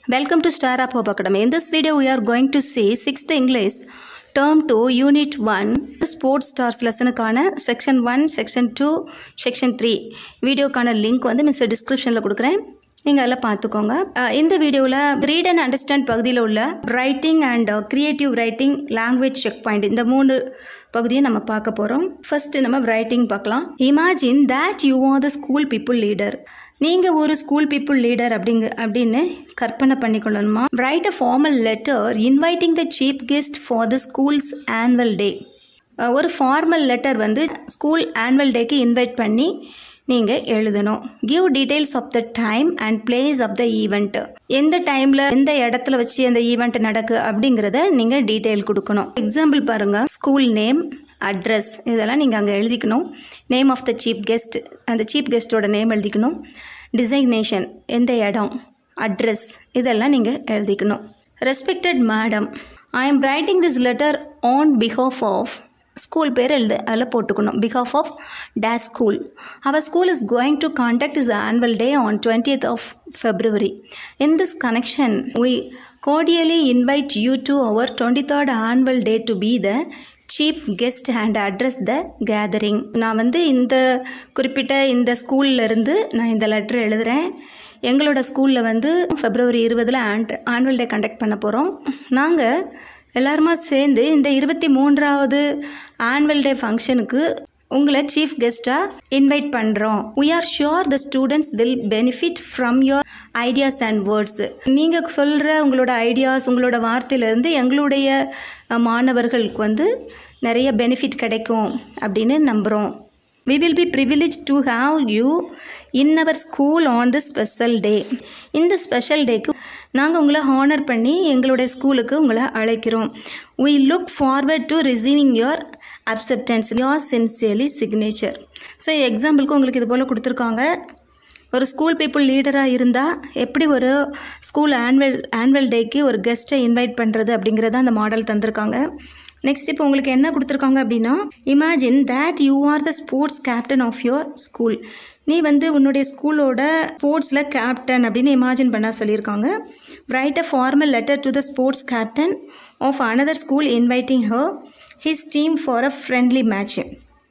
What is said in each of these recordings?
Welcome to Star Up Hope Academy. In this video, we are going to see 6th English Term 2 Unit 1 Sports Stars லெசனுக்கான section one section two section three வீடியோக்கான link வந்து மிஸ் டிஸ்கிரிப்ஷனில் கொடுக்குறேன் நீங்கள் அதில் பார்த்துக்கோங்க அஹ் இந்த வீடியோவில் ரீட் அண்ட் அண்டர்ஸ்டாண்ட் பகுதியில் உள்ள writing and creative writing language check point இந்த மூணு பகுதியை நம்ம பார்க்க போகிறோம் ஃபர்ஸ்ட் நம்ம ரைட்டிங் பார்க்கலாம் imagine that you are the school pupil leader நீங்கள் ஒரு ஸ்கூல் பீப்புள் லீடர் அப்படிங்க அப்படின்னு கற்பனை பண்ணிக்கொள்ளணுமா write a formal letter inviting the chief guest for the school's annual day ஒரு ஃபார்மல் லெட்டர் வந்து ஸ்கூல் ஆனுவல் டேக்கு இன்வைட் பண்ணி நீங்கள் எழுதணும் give details of the time and place of the event எந்த டைமில் எந்த இடத்துல வச்சு அந்த ஈவெண்ட் நடக்கு அப்படிங்கிறத நீங்கள் டீட்டெயில் கொடுக்கணும் எக்ஸாம்பிள் பாருங்கள் ஸ்கூல் நேம் அட்ரஸ் இதெல்லாம் நீங்கள் அங்கே எழுதிக்கணும் name of the chief guest அந்த சீஃப் கெஸ்ட்டோட நேம் எழுதிக்கணும் டிசைக்னேஷன் எந்த இடம் அட்ரஸ் இதெல்லாம் நீங்கள் எழுதிக்கணும் respected madam I am writing this letter on behalf of school பேர் எழுது அதில் போட்டுக்கணும் பிகாஃப் of days school our school is going to conduct is annual day on twentieth of February in this connection we cordially invite you to our 23rd annual day to be the chief guest and address the gathering நான் வந்து இந்த குறிப்பிட்ட இந்த ஸ்கூல்ல இருந்து நான் இந்த letter எழுதுகிறேன் எங்களோட ஸ்கூலில் வந்து ஃபெப்ரவரி இருபதில் ஆண்ட் ஆனுவல் டே கண்டக்ட் பண்ண போகிறோம் நாங்கள் எல்லாருமா சேர்ந்து இந்த இருபத்தி மூன்றாவது ஆனுவல் டே ஃபங்க்ஷனுக்கு உங்களை சீஃப் கெஸ்ட்டாக இன்வைட் பண்ணுறோம் we are sure the students will benefit from your ideas and words நீங்கள் சொல்கிற உங்களோட ஐடியாஸ் உங்களோட வார்த்தையிலேருந்து எங்களுடைய அஹ், மாணவர்களுக்கு வந்து நிறைய பெனிஃபிட் கிடைக்கும் அப்படின்னு நம்புகிறோம் we will be privileged to have you in our school on this special day இந்த ஸ்பெஷல் டேக்கு நாங்கள் உங்களை ஹானர் பண்ணி எங்களுடைய ஸ்கூலுக்கு உங்களை அழைக்கிறோம் we look forward to receiving your acceptance your sincerely signature so எக்ஸாம்பிளுக்கு உங்களுக்கு இது போல் கொடுத்துருக்காங்க ஒரு ஸ்கூல் பீப்புள் லீடராக இருந்தால் எப்படி ஒரு ஸ்கூல் ஆனுவல் ஆனுவல் டேக்கு ஒரு கெஸ்ட்டை இன்வைட் பண்ணுறது அப்படிங்கிறத அந்த மாடல் தந்திருக்காங்க நெக்ஸ்ட் இப்போ உங்களுக்கு என்ன கொடுத்துருக்காங்க அப்படின்னா imagine that you are the sports captain of your school நீ வந்து உன்னுடைய ஸ்கூலோட ஸ்போர்ட்ஸில் கேப்டன் அப்படின்னு இமேஜின் பண்ண சொல்லியிருக்காங்க write a formal letter to the sports captain of another school inviting her his team for a friendly match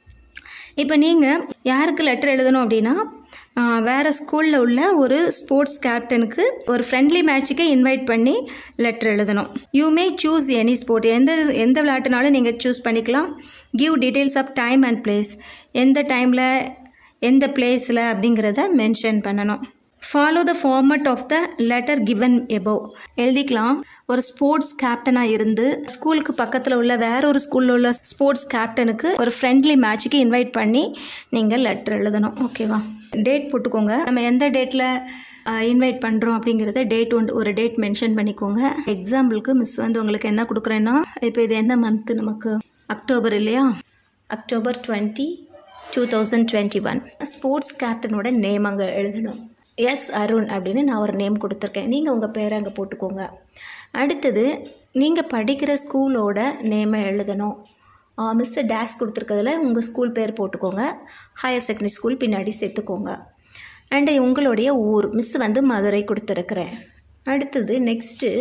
இப்போ நீங்கள் யாருக்கு லெட்டர் எழுதணும் அப்படின்னா ஆஹ், வேறு ஸ்கூலில் உள்ள ஒரு ஸ்போர்ட்ஸ் கேப்டனுக்கு ஒரு ஃப்ரெண்ட்லி மேட்ச்சுக்கு இன்வைட் பண்ணி லெட்டர் எழுதணும் you may choose any sport எந்த எந்த விளையாட்டுனாலும் நீங்கள் சூஸ் பண்ணிக்கலாம் give details of time and place எந்த டைமில் எந்த பிளேஸில் அப்படிங்கிறத மென்ஷன் பண்ணணும் follow the format of the letter given above எழுதிக்கலாம் ஒரு ஸ்போர்ட்ஸ் கேப்டனாக இருந்து ஸ்கூலுக்கு பக்கத்தில் உள்ள வேற ஒரு ஸ்கூலில் உள்ள ஸ்போர்ட்ஸ் கேப்டனுக்கு ஒரு ஃப்ரெண்ட்லி மேட்ச்சுக்கு இன்வைட் பண்ணி நீங்கள் லெட்டர் எழுதணும் ஓகேவா டேட் போட்டுக்கோங்க நம்ம எந்த டேட்டில் இன்வைட் பண்ணுறோம் அப்படிங்கிறத டேட் ஒன்று ஒரு டேட் மென்ஷன் பண்ணிக்கோங்க எக்ஸாம்பிளுக்கு மிஸ் வந்து உங்களுக்கு என்ன கொடுக்குறேன்னா இப்போ இது என்ன மந்த்து நமக்கு அக்டோபர் இல்லையா October twenty two thousand twenty one sports கேப்டனோட நேம் அங்கே எழுதணும் எஸ் அருண் அப்படின்னு நான் ஒரு நேம் கொடுத்துருக்கேன் நீங்கள் உங்கள் பேரை அங்கே போட்டுக்கோங்க அடுத்தது நீங்கள் படிக்கிற ஸ்கூலோட நேமை எழுதணும் மிஸ்ஸு டேஸ் கொடுத்துருக்கிறதுல உங்கள் ஸ்கூல் பேர் போட்டுக்கோங்க ஹையர் செகண்டரி ஸ்கூல் பின்னாடி சேர்த்துக்கோங்க அண்டு உங்களுடைய ஊர் மிஸ் வந்து மதுரை கொடுத்துருக்குறேன் அடுத்தது நெக்ஸ்ட்டு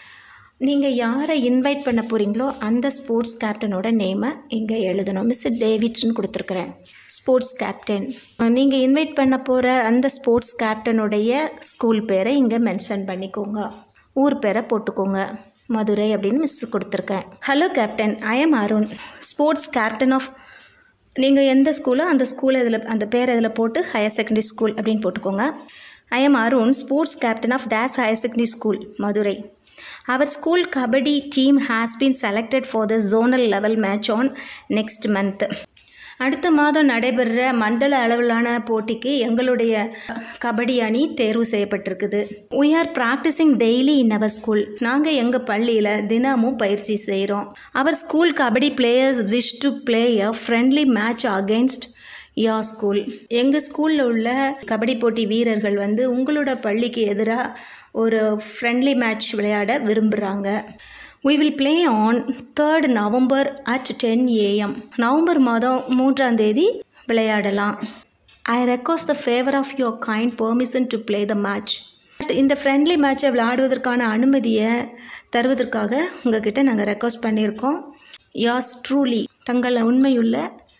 நீங்கள் யாரை இன்வைட் பண்ண போகிறீங்களோ அந்த ஸ்போர்ட்ஸ் கேப்டனோட நேமை இங்கே எழுதணும் மிஸ் டேவிட்னு கொடுத்துருக்குறேன் ஸ்போர்ட்ஸ் கேப்டன் நீங்கள் இன்வைட் பண்ண போகிற அந்த ஸ்போர்ட்ஸ் கேப்டனுடைய ஸ்கூல் பேரை இங்கே மென்ஷன் பண்ணிக்கோங்க ஊர் பேரை போட்டுக்கோங்க மதுரை அப்படின்னு மிஸ் கொடுத்துருக்கேன் hello captain I am Arun sports captain of நீங்கள் எந்த ஸ்கூலோ அந்த ஸ்கூலை இதில் அந்த பேரை இதில் போட்டு ஹையர் செகண்டரி ஸ்கூல் அப்படின்னு போட்டுக்கோங்க I am Arun sports captain of days higher secondary school Madurai our school kabaddi team has been selected for the zonal level match on next month அடுத்த மாதம் நடைபெறுற மண்டல அளவிலான போட்டிக்கு எங்களுடைய கபடி அணி தேர்வு செய்யப்பட்டிருக்குது we are practising daily in our school நாங்கள் எங்கள் பள்ளியில் தினமும் பயிற்சி செய்கிறோம் our school kabaddi players wish to play a friendly match against your school எங்கள் ஸ்கூலில் உள்ள கபடி போட்டி வீரர்கள் வந்து உங்களோட பள்ளிக்கு எதிராக ஒரு ஃப்ரெண்ட்லி மேட்ச் விளையாட விரும்புகிறாங்க we will play on third November at ten AM நவம்பர் மாதம் மூன்றாம் தேதி விளையாடலாம் I request the favour of your kind permission to play the match இந்த ஃப்ரெண்ட்லி மேட்சை விளையாடுவதற்கான அனுமதியை தருவதற்காக உங்ககிட்ட நாங்கள் ரெக்வஸ்ட் பண்ணியிருக்கோம் யாஸ் ட்ரூலி தங்கள் உண்மையுள்ள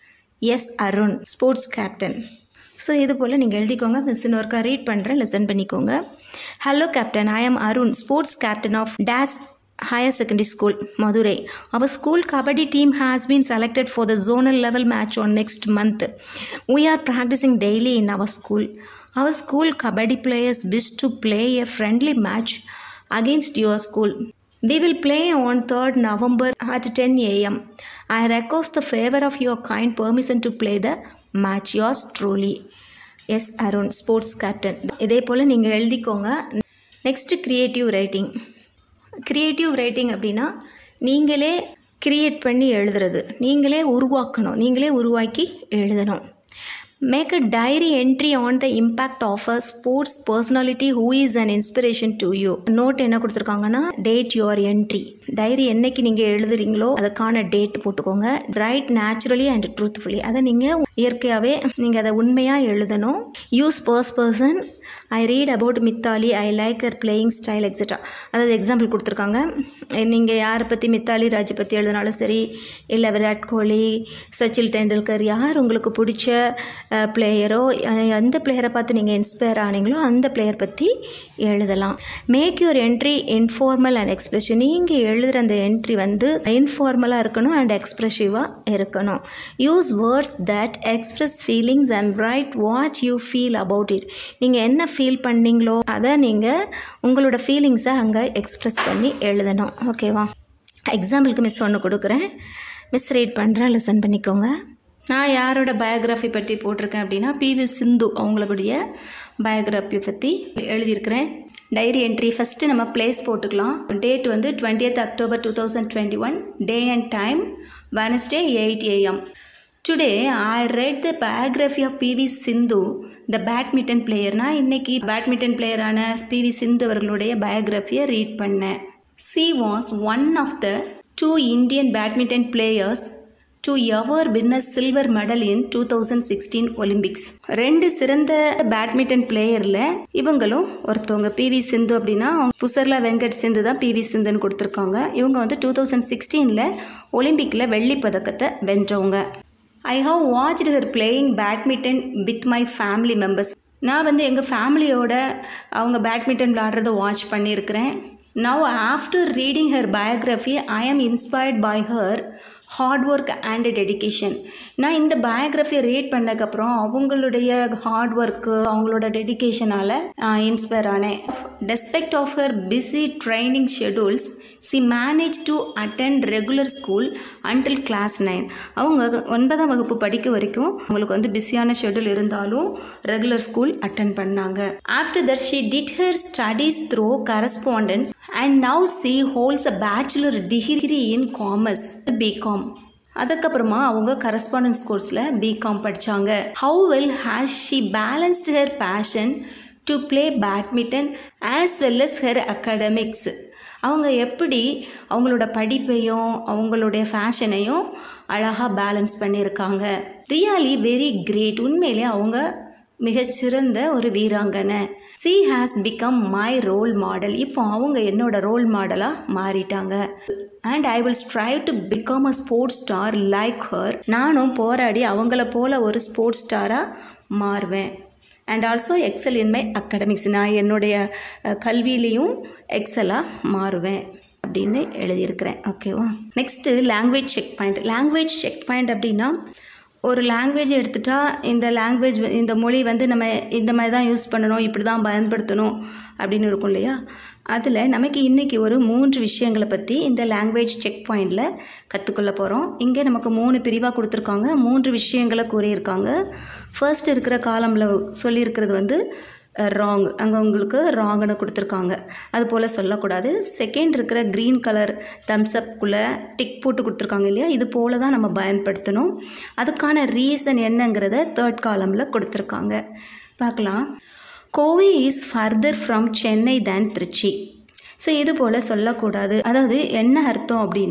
S Arun sports captain so இது போல் நீங்கள் எழுதிக்கோங்க மிஸ் ஒர்க்காக ரீட் பண்ணுறேன் லெசன் பண்ணிக்கோங்க hello captain I am Arun sports captain of days higher secondary school Madurai our school kabaddi team has been selected for the zonal level match on next month we are practicing daily in our school our school kabaddi players wish to play a friendly match against your school we will play on 3rd november at 10 am i request the favor of your kind permission to play the match yours truly S Arun sports captain இதே போல் நீங்கள் எழுதிக்கோங்க next creative writing creative writing அப்படின்னா நீங்களே create பண்ணி எழுதுறது நீங்களே உருவாக்கணும் நீங்களே உருவாக்கி எழுதணும் make a diary entry on the impact of a sports personality who is an inspiration to you note என்ன கொடுத்துருக்காங்கன்னா டேட் யுவர் என்ட்ரி டைரி என்னைக்கு நீங்கள் எழுதுறீங்களோ அதுக்கான டேட் போட்டுக்கோங்க ரைட் நேச்சுரலி அண்ட் ட்ரூத்ஃபுல்லி அதை நீங்கள் இயற்கையாகவே நீங்கள் அதை உண்மையாக எழுதணும் use first person I read about Mithali I like her playing style etcetera அதாவது எக்ஸாம்பிள் கொடுத்துருக்காங்க நீங்கள் யாரை பற்றி மித்தாலி ராஜ் பற்றி எழுதினாலும் சரி இல்லை விராட் கோலி சச்சின் டெண்டுல்கர் யார் உங்களுக்கு பிடிச்ச பிளேயரோ எந்த பிளேயரை பார்த்து நீங்கள் இன்ஸ்பயர் ஆனீங்களோ அந்த பிளேயர் பற்றி எழுதலாம் make your entry informal and expression நீங்கள் எழுதுகிற அந்த என்ட்ரி வந்து இன்ஃபார்மலாக இருக்கணும் அண்ட் எக்ஸ்ப்ரெசிவாக இருக்கணும் use words that express feelings and write what you feel about it நீங்கள் என்ன ஃபீல் பண்ணீங்களோ அதை நீங்கள் உங்களோட ஃபீலிங்ஸை அங்கே எக்ஸ்ப்ரெஸ் பண்ணி எழுதணும் ஓகேவா எக்ஸாம்பிளுக்கு மிஸ் ஒன்று கொடுக்குறேன் மிஸ் ரீட் பண்ணுறேன் லிசன் பண்ணிக்கோங்க நான் யாரோட பயோகிராஃபி பற்றி போட்டிருக்கேன் அப்படின்னா பிவி சிந்து அவங்களுடைய பயோகிராஃபி பற்றி எழுதியிருக்கிறேன் டைரி என்ட்ரி ஃபஸ்ட்டு நம்ம பிளேஸ் போட்டுக்கலாம் டேட் வந்து twentieth October two thousand twenty one day and time Wednesday eight AM today I read the biography of PV Sindhu the badminton player நான் இன்னைக்கு பேட்மிண்டன் பிளேயரான பிவி சிந்து அவர்களுடைய பயோகிராஃபியை ரீட் பண்ணேன் she was one of the two Indian badminton players to ever win a silver medal in two thousand sixteen Olympics ரெண்டு சிறந்த badminton பிளேயரில் இவங்களும் ஒருத்தவங்க பிவி சிந்து அப்படின்னா புசர்லா வெங்கட் சிந்து தான் பிவி சிந்துன்னு கொடுத்துருக்காங்க இவங்க வந்து டூ தௌசண்ட் சிக்ஸ்டீனில் ஒலிம்பிக்கில் வெள்ளி பதக்கத்தை வென்றவங்க I have watched her playing badminton with my family members நான் வந்து எங்கள் ஃபேமிலியோட அவங்க பேட்மிண்டன் விளாடுறத வாட்ச் பண்ணியிருக்கிறேன் now after reading her biography I am inspired by her hard work and dedication நான் இந்த பயோகிராஃபியை ரீட் பண்ணதுக்கப்புறம் அவங்களுடைய ஹார்ட் ஒர்க்கு அவங்களோட டெடிக்கேஷனால் இன்ஸ்பயர் ஆனேன் despite of her busy training schedules she manage to attend regular school until class nine அவங்க ஒன்பதாம் வகுப்பு படிக்க வரைக்கும் அவங்களுக்கு வந்து பிஸியான ஷெடியூல் இருந்தாலும் ரெகுலர் ஸ்கூல் அட்டன் பண்ணாங்க after that she did her studies through correspondence and now she holds a bachelor degree in commerce BCom அதுக்கப்புறமா அவங்க கரஸ்பாண்டன்ஸ் கோர்ஸில் பிகாம் படித்தாங்க how well has she balanced her passion to play badminton as well as her academics அவங்க எப்படி அவங்களோட படிப்பையும் அவங்களுடைய ஃபேஷனையும் அழகாக பேலன்ஸ் பண்ணியிருக்காங்க ரியலி வெரி கிரேட் உண்மையிலே அவங்க மிகச்சிறந்த ஒரு வீராங்கனை she has become my role model இப்போ அவங்க என்னோட ரோல் மாடலாக மாறிட்டாங்க and I will strive to become a sports star like her நானும் போராடி அவங்கள போல ஒரு ஸ்போர்ட்ஸ் ஸ்டாராக மாறுவேன் and also excel in my academics நான் என்னுடைய கல்வியிலையும் எக்ஸலாக மாறுவேன் அப்படின்னு எழுதியிருக்கிறேன் ஓகேவா next language check point language check point அப்படின்னா ஒரு லாங்குவேஜ் எடுத்துட்டா இந்த லாங்குவேஜ் இந்த மொழி வந்து நம்ம இந்த மாதிரி தான் யூஸ் பண்ணணும் இப்படி தான் பயன்படுத்தணும் அப்படின்னு இருக்கும் இல்லையா அதில் நமக்கு இன்றைக்கி ஒரு மூன்று விஷயங்களை பற்றி இந்த லாங்குவேஜ் செக் பாயிண்டில் கற்றுக்கொள்ள போகிறோம் இங்கே நமக்கு மூணு பிரிவாக கொடுத்துருக்காங்க மூன்று விஷயங்களை கூறியிருக்காங்க ஃபர்ஸ்ட் இருக்கிற காலமில் சொல்லியிருக்கிறது வந்து ராங் அங்கே உங்களுக்கு ராங்னு கொடுத்துருக்காங்க அது போல் சொல்லக்கூடாது செகண்ட் இருக்கிற க்ரீன் கலர் தம்ஸ்அப்குள்ளே டிக் போட்டு கொடுத்துருக்காங்க இல்லையா இது போல் தான் நம்ம பயன்படுத்தணும் அதுக்கான ரீசன் என்னங்கிறத தேர்ட் காலமில் கொடுத்துருக்காங்க பார்க்கலாம் Kovai is further from Chennai than Trichy so இது போல் சொல்லக்கூடாது அதாவது என்ன அர்த்தம் அப்படின்னா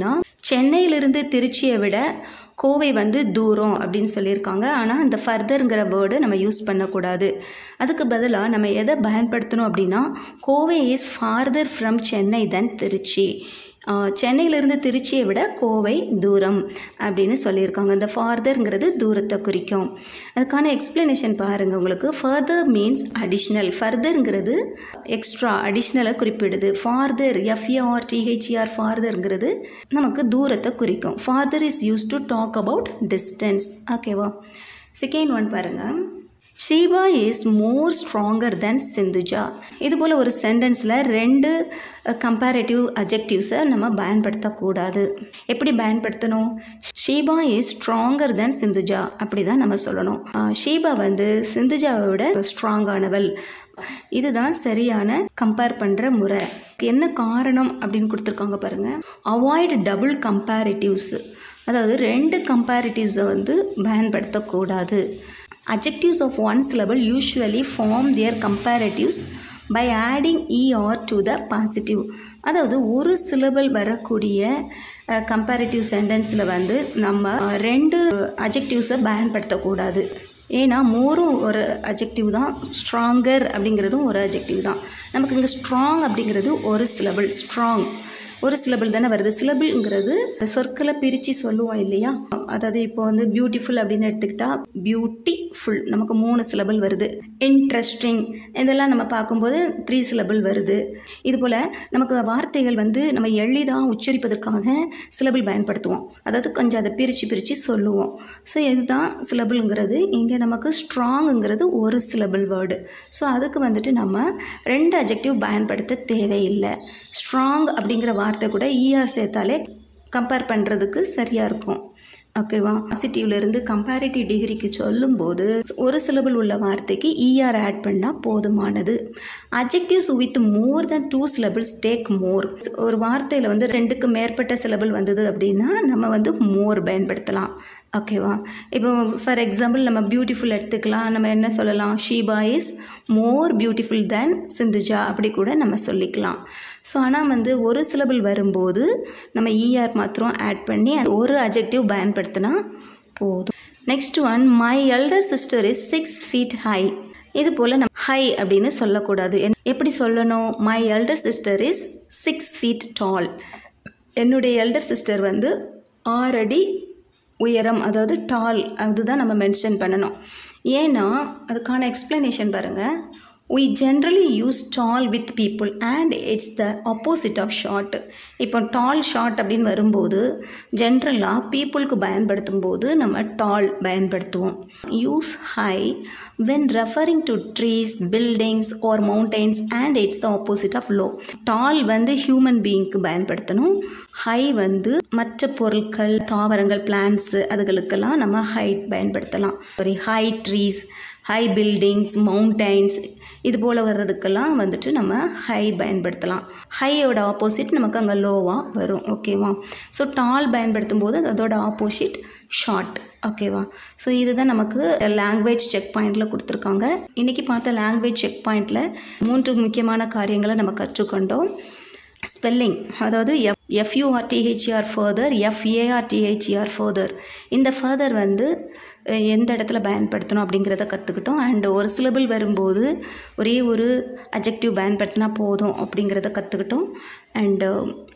சென்னையிலிருந்து திருச்சியை விட கோவை வந்து தூரம் அப்படின்னு சொல்லியிருக்காங்க ஆனால் அந்த ஃபர்தருங்கிற வேர்டு நம்ம யூஸ் பண்ணக்கூடாது அதுக்கு பதிலாக நம்ம எதை பயன்படுத்தணும் அப்படின்னா Kovai is farther from Chennai than Trichy சென்னையிலேருந்து திருச்சியை விட கோவை தூரம் அப்படின்னு சொல்லியிருக்காங்க இந்த ஃபார்தருங்கிறது தூரத்தை குறிக்கும் அதுக்கான எக்ஸ்ப்ளனேஷன் பாருங்கள் உங்களுக்கு ஃபர்தர் மீன்ஸ் அடிஷ்னல் ஃபர்தருங்கிறது எக்ஸ்ட்ரா அடிஷ்னலை குறிப்பிடுது ஃபார்தர் எஃப்ஏஆர் டிஹெச்ஆர் ஃபார்தருங்கிறது நமக்கு தூரத்தை குறிக்கும் farther is use to talk about distance ஓகேவா செகண்ட் ஒன் பாருங்கள் Sheeba is more stronger than Sindhuja இது போல் ஒரு சென்டென்ஸில் ரெண்டு கம்பேரேட்டிவ் அஜெக்டிவ்ஸை நம்ம பயன்படுத்தக்கூடாது எப்படி பயன்படுத்தணும் Sheeba is stronger than Sindhuja அப்படி தான் நம்ம சொல்லணும் ஷீபா வந்து சிந்துஜாவை விட ஸ்ட்ராங்கானவள் இதுதான் சரியான கம்பேர் பண்ணுற முறை என்ன காரணம் அப்படின்னு கொடுத்துருக்காங்க பாருங்கள் அவாய்டு டபுள் கம்பேரிட்டிவ்ஸ் அதாவது ரெண்டு கம்பேரிட்டிவ்ஸை வந்து பயன்படுத்தக்கூடாது adjectives of one syllable usually form their comparatives by adding er to the positive அதாவது ஒரு சிலபல் வரக்கூடிய கம்பேரிட்டிவ் சென்டென்ஸில் வந்து நம்ம ரெண்டு அஜெக்டிவ்ஸை பயன்படுத்தக்கூடாது ஏன்னா மோரும் ஒரு அஜெக்டிவ் தான் ஸ்ட்ராங்கர் அப்படிங்கிறதும் ஒரு அஜெக்டிவ் தான் நமக்கு இங்கே ஸ்ட்ராங் அப்படிங்கிறது ஒரு சிலபிள் ஸ்ட்ராங் ஒரு சிலபிள் தானே வருது சிலபிள்ங்கிறது சொற்களை பிரித்து சொல்லுவோம் இல்லையா அதாவது இப்போ வந்து பியூட்டிஃபுல் அப்படின்னு எடுத்துக்கிட்டா பியூட்டிஃபுல் நமக்கு மூணு சிலபிள் வருது இன்ட்ரெஸ்டிங் இதெல்லாம் நம்ம பார்க்கும்போது த்ரீ சிலபிள் வருது இது போல் நமக்கு வார்த்தைகள் வந்து நம்ம எளிதாக உச்சரிப்பதற்காக சிலபிள் பயன்படுத்துவோம் அதாவது கொஞ்சம் அதை பிரித்து பிரித்து சொல்லுவோம் ஸோ இதுதான் சிலபிள்ங்கிறது இங்கே நமக்கு ஸ்ட்ராங்குங்கிறது ஒரு சிலபிள் வேர்டு ஸோ அதுக்கு வந்துட்டு நம்ம ரெண்டு அஜெக்டிவ் பயன்படுத்த தேவையில்லை ஸ்ட்ராங் அப்படிங்கிற வார்த்தை கூட ஈஆர் சேர்த்தாலே கம்பேர் பண்ணுறதுக்கு சரியாக இருக்கும் ஓகேவா பாசிட்டிவ்லேருந்து கம்பேரிட்டிவ் டிகிரிக்கு சொல்லும்போது ஒரு சிலபிள் உள்ள வார்த்தைக்கு இஆர் ஆட் பண்ணால் போதுமானது adjectives with more than two syllables take more ஒரு வார்த்தையில் வந்து ரெண்டுக்கு மேற்பட்ட சிலபிள் வந்தது அப்படின்னா நம்ம வந்து மோர் பயன்படுத்தலாம் ஓகேவா இப்போ ஃபார் எக்ஸாம்பிள் நம்ம பியூட்டிஃபுல் எடுத்துக்கலாம் நம்ம என்ன சொல்லலாம் Sheeba is more beautiful than Sindhuja அப்படி கூட நம்ம சொல்லிக்கலாம் ஸோ ஆனால் வந்து ஒரு சிலபிள் வரும்போது நம்ம இஆர் மாத்திரம் ஆட் பண்ணி ஒரு அஜெக்டிவ் பயன்படுத்தினா போதும் next one my elder sister is six feet high இது போல் நம்ம ஹை அப்படின்னு சொல்லக்கூடாது எப்படி சொல்லணும் my elder sister is six feet tall என்னுடைய எல்டர் சிஸ்டர் வந்து ஆறு அடி உயரம் அதாவது டால் அதுதான் நம்ம மென்ஷன் பண்ணணும் ஏன்னா அதுக்கான எக்ஸ்ப்ளனேஷன் பாருங்கள் we generally use tall with people and it's the opposite of short இப்போ டால் ஷார்ட் அப்படின்னு வரும்போது ஜென்ரலாக பீப்புளுக்கு பயன்படுத்தும் போது நம்ம டால் பயன்படுத்துவோம் use high when referring to trees buildings or mountains and it's the opposite of low tall வந்து ஹியூமன் பீயிங்க்கு பயன்படுத்தணும் ஹை வந்து மற்ற பொருட்கள் தாவரங்கள் பிளான்ட்ஸு அதுகளுக்கெல்லாம் நம்ம ஹைட் பயன்படுத்தலாம் sorry high trees high buildings mountains இது போல் வர்றதுக்கெல்லாம் வந்துட்டு நம்ம ஹை பயன்படுத்தலாம் ஹையோட ஆப்போசிட் நமக்கு அங்கே லோவாக வரும் ஓகேவா ஸோ டால் பயன்படுத்தும் போது அதோட ஆப்போசிட் ஷார்ட் ஓகேவா ஸோ இதுதான் நமக்கு லாங்குவேஜ் செக் பாயிண்டில் கொடுத்துருக்காங்க இன்றைக்கி பார்த்த லாங்குவேஜ் செக் பாயிண்டில் மூன்று முக்கியமான காரியங்களை நம்ம கற்றுக்கொண்டோம் ஸ்பெல்லிங் அதாவது F F U R T H R further F A R T H R further இந்த ஃபர்தர் வந்து எந்த இடத்துல பயன்படுத்தணும் அப்படிங்கிறத கற்றுக்கிட்டோம் அண்ட் ஒரு சிலபிள் வரும்போது ஒரே ஒரு அஜெக்டிவ் பயன்படுத்தினா போதும் அப்படிங்கிறத கற்றுக்கிட்டோம் அண்டு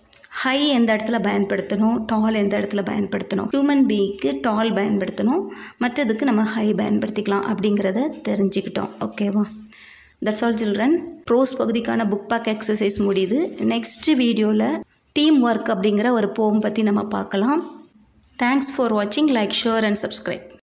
ஹை எந்த இடத்துல பயன்படுத்தணும் டால் எந்த இடத்துல பயன்படுத்தணும் ஹியூமன் பீக்கு டால் பயன்படுத்தணும் மற்றதுக்கு நம்ம ஹை பயன்படுத்திக்கலாம் அப்படிங்கிறத தெரிஞ்சுக்கிட்டோம் ஓகேவா தட்ஸ் ஆல் சில்ட்ரன் ப்ரோஸ் பகுதிக்கான புக் பேக் எக்ஸசைஸ் முடியுது நெக்ஸ்ட் வீடியோவில் டீம் ஒர்க் அப்படிங்கிற ஒரு போம் பற்றி நம்ம பார்க்கலாம் தேங்க்ஸ் ஃபார் வாட்சிங் லைக் ஷேர் அண்ட் சப்ஸ்கிரைப்